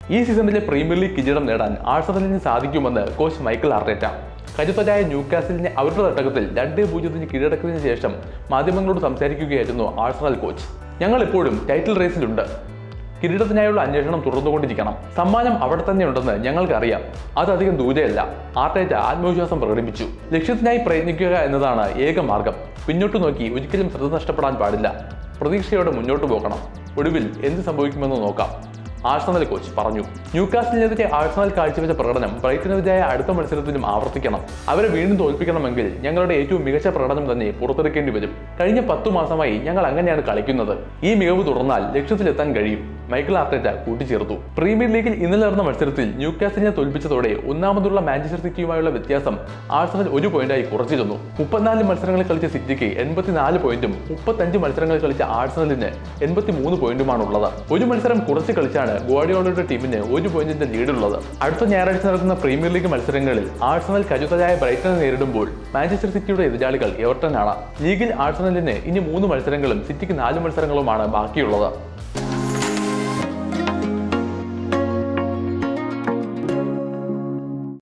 ഈ സീസണിലെ premier league കിരീടം നേടാൻ ആഴ്സണലിന് സാധിക്കുമെന്ന് കോച്ച് മൈക്കിൾ ആർട്ടേറ്റ കരുത്തരായ ന്യൂകാസിലിനെ അവരുടെ തട്ടകത്തിൽ രണ്ട് പൂജ്യത്തിന് കീഴടക്കിയതിനു ശേഷം മാധ്യമങ്ങളോട് സംസാരിക്കുകയായിരുന്നു ആഴ്സണൽ കോച്ച് ഞങ്ങൾ ഇപ്പോഴും ടൈറ്റിൽ റേസിലുണ്ട് കിരീടത്തിനായുള്ള അന്വേഷണം തുടർന്നുകൊണ്ടിരിക്കണം സമ്മാനം അവിടെ തന്നെ ഉണ്ടെന്ന് ഞങ്ങൾക്കറിയാം അത് അധികം ദൂരെയല്ല ആർട്ടേറ്റ ആത്മവിശ്വാസം പ്രകടിപ്പിച്ചു ലക്ഷ്യത്തിനായി പ്രയത്നിക്കുക എന്നതാണ് ഏക മാർഗം പിന്നോട്ട് നോക്കി ഒരിക്കലും ശ്രദ്ധ നഷ്ടപ്പെടാൻ പാടില്ല പ്രതീക്ഷയോടെ മുന്നോട്ട് പോകണം ഒടുവിൽ എന്ത് സംഭവിക്കുമെന്ന് നോക്കാം ആഴ്സണൽ കോച്ച് പറഞ്ഞു ന്യൂകാസിലിനെതിരെ ആഴ്സണൽ കാഴ്ചവെച്ച പ്രകടനം ബ്രൈറ്റനെതിരായ അടുത്ത മത്സരത്തിലും ആവർത്തിക്കണം അവരെ വീണ്ടും തോൽപ്പിക്കണമെങ്കിൽ ഞങ്ങളുടെ ഏറ്റവും മികച്ച പ്രകടനം തന്നെ പുറത്തെടുക്കേണ്ടി വരും കഴിഞ്ഞ പത്തു മാസമായി ഞങ്ങൾ അങ്ങനെയാണ് കളിക്കുന്നത് ഈ മികവ് തുടർന്നാൽ ലക്ഷ്യത്തിലെത്താൻ കഴിയും മൈക്കിൾ ആർട്ടേറ്റ കൂട്ടിച്ചേർത്തു പ്രീമിയർ ലീഗിൽ ഇന്നലെ നടന്ന മത്സരത്തിൽ ന്യൂകാസിലിനെ തോൽപ്പിച്ചതോടെ ഒന്നാമതുള്ള മാഞ്ചസ്റ്റർ സിറ്റിയുമായുള്ള വ്യത്യാസം ആഴ്സണൽ ഒരു പോയിന്റായി കുറച്ചിരുന്നു മുപ്പത്തിനാല് മത്സരങ്ങളിൽ കളിച്ച സിറ്റിക്ക് എൺപത്തിനാല് പോയിന്റും മുപ്പത്തഞ്ച് മത്സരങ്ങളിൽ കളിച്ച ആഴ്സണലിന് എൺപത്തി മൂന്ന് പോയിന്റുമാണുള്ളത് ഒരു മത്സരം കുറച്ച് കളിച്ചാണ് ഗോഡിയോളയുടെ ടീമിന് ഒരു പോയിന്റിന്റെ ലീഡുള്ളത് അടുത്ത ഞായറാഴ്ച നടക്കുന്ന പ്രീമിയർ ലീഗ് മത്സരങ്ങളിൽ ആഴ്സണൽ കരുത്തരായ ബ്രൈറ്റനെ നേരിടുമ്പോൾ മാഞ്ചസ്റ്റർ സിറ്റിയുടെ എതിരാളികൾ എവർട്ടനാണ് ലീഗിൽ ആഴ്സണലിന് ഇനി മൂന്ന് മത്സരങ്ങളും സിറ്റിക്ക് നാല് മത്സരങ്ങളുമാണ് ബാക്കിയുള്ളത്